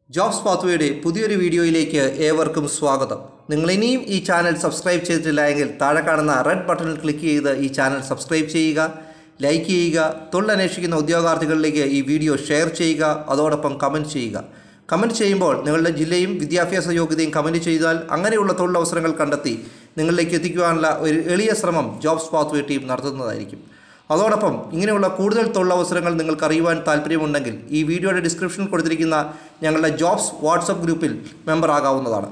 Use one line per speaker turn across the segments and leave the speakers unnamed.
jobs പാത്വയുടെ പുതിയൊരു വീഡിയോയിലേക്ക് ഏവർക്കും സ്വാഗതം നിങ്ങൾ ഇനിയും ഈ ചാനൽ സബ്സ്ക്രൈബ് ചെയ്തിട്ടില്ല എങ്കിൽ താഴെ കാണുന്ന റെഡ് ബട്ടണിൽ ക്ലിക്ക് ചെയ്ത് ഈ ചാനൽ സബ്സ്ക്രൈബ് ചെയ്യുക ലൈക്ക് ചെയ്യുക തൊഴിലന്വേഷിക്കുന്ന ഉദ്യോഗാർത്ഥികളിലേക്ക് ഈ വീഡിയോ ഷെയർ ചെയ്യുക അതോടൊപ്പം കമൻറ്റ് ചെയ്യുക കമൻറ്റ് ചെയ്യുമ്പോൾ നിങ്ങളുടെ ജില്ലയും വിദ്യാഭ്യാസ യോഗ്യതയും കമൻറ്റ് ചെയ്താൽ അങ്ങനെയുള്ള തൊഴിലവസരങ്ങൾ കണ്ടെത്തി നിങ്ങളിലേക്ക് എത്തിക്കുവാനുള്ള ഒരു എളിയ ശ്രമം ജോബ്സ് പാത്വേ ടീം നടത്തുന്നതായിരിക്കും അതോടൊപ്പം ഇങ്ങനെയുള്ള കൂടുതൽ തൊഴിലവസരങ്ങൾ നിങ്ങൾക്ക് അറിയുവാൻ താല്പര്യമുണ്ടെങ്കിൽ ഈ വീഡിയോയുടെ ഡിസ്ക്രിപ്ഷനിൽ കൊടുത്തിരിക്കുന്ന ഞങ്ങളുടെ ജോബ്സ് വാട്സപ്പ് ഗ്രൂപ്പിൽ മെമ്പർ ആകാവുന്നതാണ്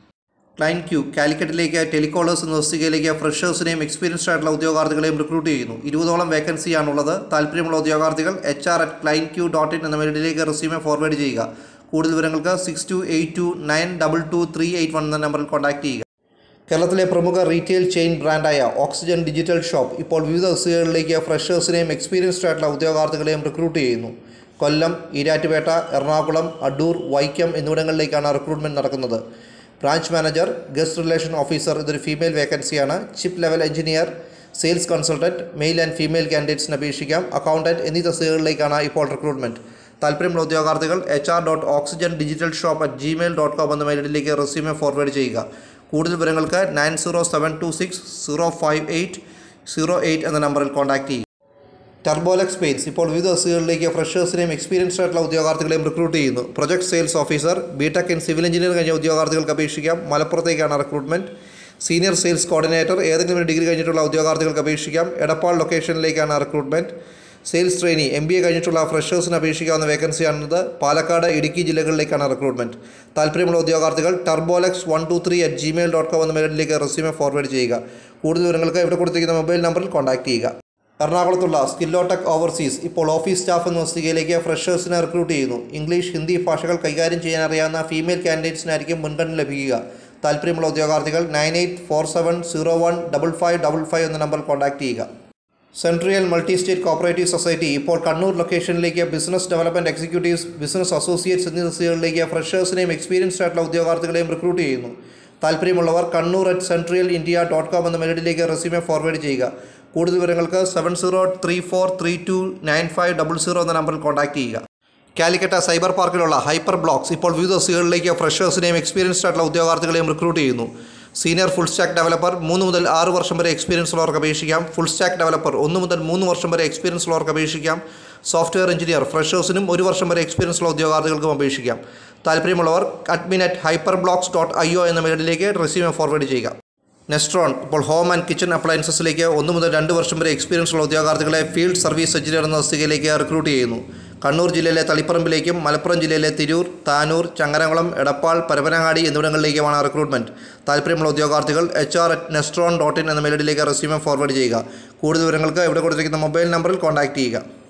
ക്ലൈൻ ക്യൂ കാലിക്കറ്റിലേക്ക് ടെലികോളേഴ്സ് എന്ന തസ്തികയിലേക്ക് ഫ്രഷേഴ്സിനെയും എക്സ്പീരിയൻസ്ഡ് ആയിട്ടുള്ള ഉദ്യോഗാർത്ഥികളെയും റിക്രൂട്ട് ചെയ്യുന്നു ഇരുപതോളം വേക്കൻസിയാണുള്ളത് താല്പര്യമുള്ള ഉദ്യോഗാർത്ഥികൾ H R at klein Q dot in എന്ന മെയിലിലേക്ക് റെസ്യൂമെ ഫോർവേഡ് ചെയ്യുക കൂടുതൽ വിവരങ്ങൾക്ക് six two eight two nine double two three eight one എന്ന നമ്പറിൽ കോൺടാക്ട് ചെയ്യുക കേരളത്തിലെ പ്രമുഖ റീറ്റെയിൽ ചെയിൻ ബ്രാൻഡായ ഓക്സിജൻ ഡിജിറ്റൽ ഷോപ്പ് ഇപ്പോൾ വിവിധ തസ്തികകളിലേക്ക് ഫ്രഷേഴ്സിനെയും എക്സ്പീരിയൻസ്ഡ് ആയിട്ടുള്ള ഉദ്യോഗാർത്ഥികളെയും റിക്രൂട്ട് ചെയ്യുന്നു കൊല്ലം ഈരാറ്റുപേട്ട എറണാകുളം അടൂർ വൈക്കം എന്നിവിടങ്ങളിലേക്കാണ് റിക്രൂട്ട്മെൻറ്റ് നടക്കുന്നത് branch manager guest relation officer ഇതൊരു ഫീമെയിൽ വേക്കൻസിയാണ് chip level engineer sales consultant mail and female കാൻഡിഡേറ്റ്സിന് അപേക്ഷിക്കാം അക്കൗണ്ടൻറ്റ് എന്നീ തസ്തികകളിലേക്കാണ് ഇപ്പോൾ റിക്രൂട്ട്മെൻറ്റ് താല്പര്യമുള്ള ഉദ്യോഗാർത്ഥികൾ H R dot oxygen digital shop at Gmail dot com എന്ന മെയിലിലേക്ക് റെസ്യൂമെ ഫോർവേഡ് ചെയ്യുക കൂടുതൽ വിവരങ്ങൾക്ക് nine zero seven two six zero five eight zero eight എന്ന നമ്പറിൽ കോൺടാക്ട് ചെയ്യുക ടർബോലക്സ് പെയിൻസ് ഇപ്പോൾ വിവിധ തസ്തികകളിലേക്ക് ഫ്രഷേഴ്സിനെയും എക്സ്പീരിയൻസ്ഡ് ആയിട്ടുള്ള ഉദ്യോഗാർത്ഥികളെയും റിക്രൂട്ട് ചെയ്യുന്നു project sales officer BTech in civil engineer കഴിഞ്ഞ ഉദ്യോഗാർത്ഥികൾക്ക് അപേക്ഷിക്കാം മലപ്പുറത്തേക്കാണ് റിക്രൂട്ട്മെൻറ്റ് സീനിയർ സെയിൽസ് കോർഡിനേറ്റർ ഏതെങ്കിലും ഒരു ഡിഗ്രി കഴിഞ്ഞിട്ടുള്ള ഉദ്യോഗാർത്ഥികൾക്ക് അപേക്ഷിക്കാം എടപ്പാൾ ലൊക്കേഷനിലേക്കാണ് recruitment sales trainee M B A കഴിഞ്ഞിട്ടുള്ള ഫ്രഷേഴ്സിന് അപേക്ഷിക്കാവുന്ന വേക്കൻസിയാണത് പാലക്കാട് ഇടുക്കി ജില്ലകളിലേക്കാണ് റിക്രൂട്ട്മെൻറ്റ് താല്പര്യമുള്ള ഉദ്യോഗാർത്ഥികൾ turbolux one two three at Gmail dot com എന്ന മെയിലിലേക്ക് റെസ്യൂമെ ഫോർവേഡ് ചെയ്യുക കൂടുതൽ വിവരങ്ങൾക്ക് ഇവിടെ കൊടുത്തിരിക്കുന്ന മൊബൈൽ നമ്പറിൽ കോൺടാക്ട് ചെയ്യുക എറണാകുളത്തുള്ള സ്കില്ലോടെക് ഓവർസീസ് ഇപ്പോൾ ഓഫീസ് സ്റ്റാഫ് എന്ന തസ്തികയിലേക്ക് ഫ്രഷേഴ്സിനെ റിക്രൂട്ട് ചെയ്യുന്നു ഇംഗ്ലീഷ് ഹിന്ദി ഭാഷകൾ കൈകാര്യം ചെയ്യാൻ അറിയാവുന്ന ഫീമെയിൽ കാൻഡിഡേറ്റ്സിനായിരിക്കും മുൻഗണന ലഭിക്കുക താല്പര്യമുള്ള ഉദ്യോഗാർത്ഥികൾ nine eight four seven zero one double five double five എന്ന നമ്പറിൽ കോൺടാക്ട് ചെയ്യുക Centrial multi state cooperative society ഇപ്പോൾ കണ്ണൂർ ലൊക്കേഷനിലേക്ക് business development executives business associates എന്നീ തസ്തികകളിലേക്ക് ഫ്രഷേഴ്സിനെയും എക്സ്പീരിയൻസ്ഡ് ആയിട്ടുള്ള ഉദ്യോഗാർത്ഥികളെയും റിക്രൂട്ട് ചെയ്യുന്നു താല്പര്യമുള്ളവർ Kannur at Centrial India dot com എന്ന മെയിലിലേക്ക് റെസ്യൂമെ ഫോർവേഡ് ചെയ്യുക കൂടുതൽ വിവരങ്ങൾക്ക് seven zero three four three two nine five double zero എന്ന നമ്പറിൽ കോൺടാക്ട് ചെയ്യുക കാലിക്കറ്റ സൈബർ പാർക്കിലുള്ള ഹൈപ്പർ ബ്ലോക്സ് ഇപ്പോൾ വിവിധ തസ്തികകളിലേക്ക് ഫ്രഷേഴ്സിനെയും എക്സ്പീരിയൻസ്ഡ് ആയിട്ടുള്ള ഉദ്യോഗാർത്ഥികളെയും റിക്രൂട്ട് ചെയ്യുന്നു സീനിയർ ഫുൾ സ്റ്റാക്ക് ഡെവലപ്പർ മൂന്ന് മുതൽ ആറ് വർഷം വരെ എക്സ്പീരിയൻസ് ഉള്ളവർക്ക് അപേക്ഷിക്കാം ഫുൾ സ്റ്റാക്ക് ഡെവലപ്പർ ഒന്ന് മുതൽ മൂന്ന് വർഷം വരെ എക്സ്പീരിയൻസ് ഉള്ളവർക്ക് അപേക്ഷിക്കാം സോഫ്റ്റ്വെയർ എഞ്ചിനീയർ ഫ്രഷേഴ്സിനും ഒരു വർഷം വരെ എക്സ്പീരിയൻസ് ഉള്ള ഉദ്യോഗാർത്ഥികൾക്കും അപേക്ഷിക്കാം താല്പര്യമുള്ളവർ admin at Hyper Blox dot I O എന്ന മെയിലിലേക്ക് റെസ്യൂമെ ഫോർവേഡ് ചെയ്യുക നെസ്ട്രോൺ ഇപ്പോൾ ഹോം ആൻഡ് കിച്ചൺ അപ്ലയൻസസിലേക്ക് ഒന്ന് മുതൽ രണ്ട് വർഷം വരെ എക്സ്പീരിയൻസ് ഉള്ള ഉദ്യോഗാർത്ഥികളെ ഫീൽഡ് സർവീസ് എഞ്ചിനീയർ എന്ന തസ്തികയിലേക്ക് റിക്രൂട്ട് ചെയ്യുന്നു കണ്ണൂർ ജില്ലയിലെ തളിപ്പറമ്പിലേക്കും മലപ്പുറം ജില്ലയിലെ തിരൂർ താനൂർ ചങ്ങരംകുളം എടപ്പാൾ പരപ്പനങ്ങാടി എന്നിവിടങ്ങളിലേക്കുമാണ് റിക്രൂട്ട്മെൻറ്റ് താല്പര്യമുള്ള ഉദ്യോഗാർത്ഥികൾ H R at Nestron dot in എന്ന മെയിലിലേക്ക് റെസ്യൂമെ ഫോർവേഡ് ചെയ്യുക കൂടുതൽ വിവരങ്ങൾക്ക് ഇവിടെ കൊടുത്തിരിക്കുന്ന മൊബൈൽ നമ്പറിൽ കോൺടാക്ട് ചെയ്യുക